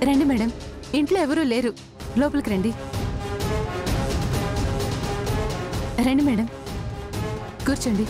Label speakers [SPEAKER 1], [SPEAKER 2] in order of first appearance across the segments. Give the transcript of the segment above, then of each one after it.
[SPEAKER 1] రండి మేడం ఇంట్లో ఎవరూ లేరు లోపలికి రండి రండి మేడం కూర్చోండి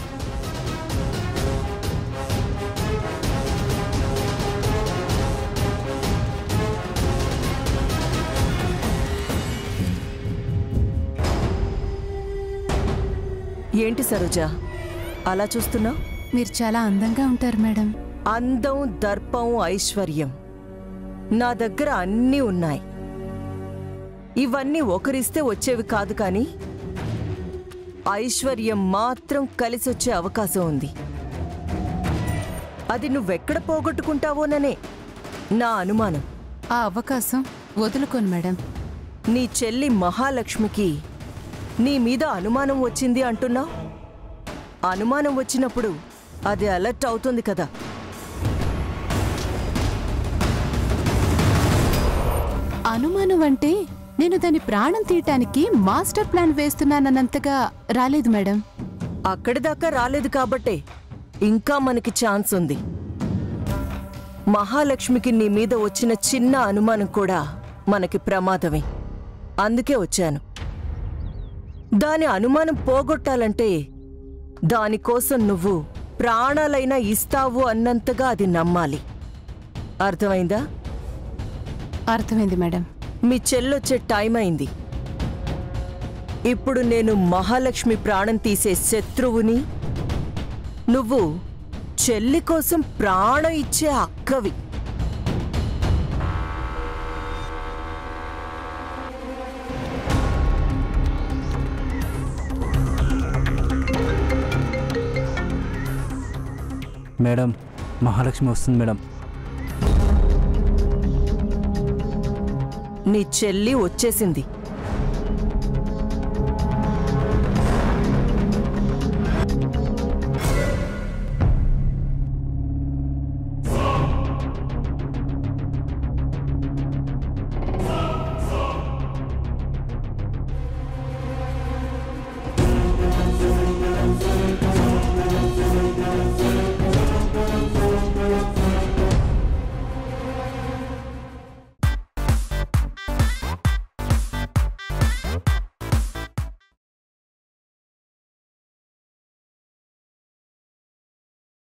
[SPEAKER 2] ఏంటి సరోజ అలా చూస్తున్నావు
[SPEAKER 1] మీరు చాలా అందంగా ఉంటారు మేడం
[SPEAKER 2] అందం దర్పం ఐశ్వర్యం నా దగ్గర అన్నీ ఉన్నాయి ఇవన్నీ ఒకరిస్తే వచ్చేవి కాదు కానీ ఐశ్వర్యం మాత్రం కలిసొచ్చే అవకాశం ఉంది అది నువ్వెక్కడ పోగొట్టుకుంటావోననే నా అనుమానం
[SPEAKER 1] ఆ అవకాశం వదులుకోను మేడం
[SPEAKER 2] నీ చెల్లి మహాలక్ష్మికి నీ మీద అనుమానం వచ్చింది అంటున్నావు అనుమానం వచ్చినప్పుడు అది అలర్ట్ అవుతుంది కదా
[SPEAKER 1] అనుమానం అంటే నేను దాని ప్రాణం తీయటానికి మాస్టర్ ప్లాన్ వేస్తున్నానన్నంతగా రాలేదు మేడం
[SPEAKER 2] అక్కడి దాకా రాలేదు కాబట్టే ఇంకా మనకి ఛాన్స్ ఉంది మహాలక్ష్మికి నీ మీద వచ్చిన చిన్న అనుమానం కూడా మనకి ప్రమాదమే అందుకే వచ్చాను దాని అనుమానం పోగొట్టాలంటే దానికోసం నువ్వు ప్రాణాలైనా ఇస్తావు అన్నంతగా అది నమ్మాలి అర్థమైందా
[SPEAKER 1] అర్థమైంది మేడం
[SPEAKER 2] మీ చెల్లొచ్చే టైం అయింది ఇప్పుడు నేను మహాలక్ష్మి ప్రాణం తీసే శత్రువుని నువ్వు చెల్లి కోసం ప్రాణం ఇచ్చే అక్కవి
[SPEAKER 3] మేడం మహాలక్ష్మి వస్తుంది మేడం
[SPEAKER 2] నీ చెల్లి వచ్చేసింది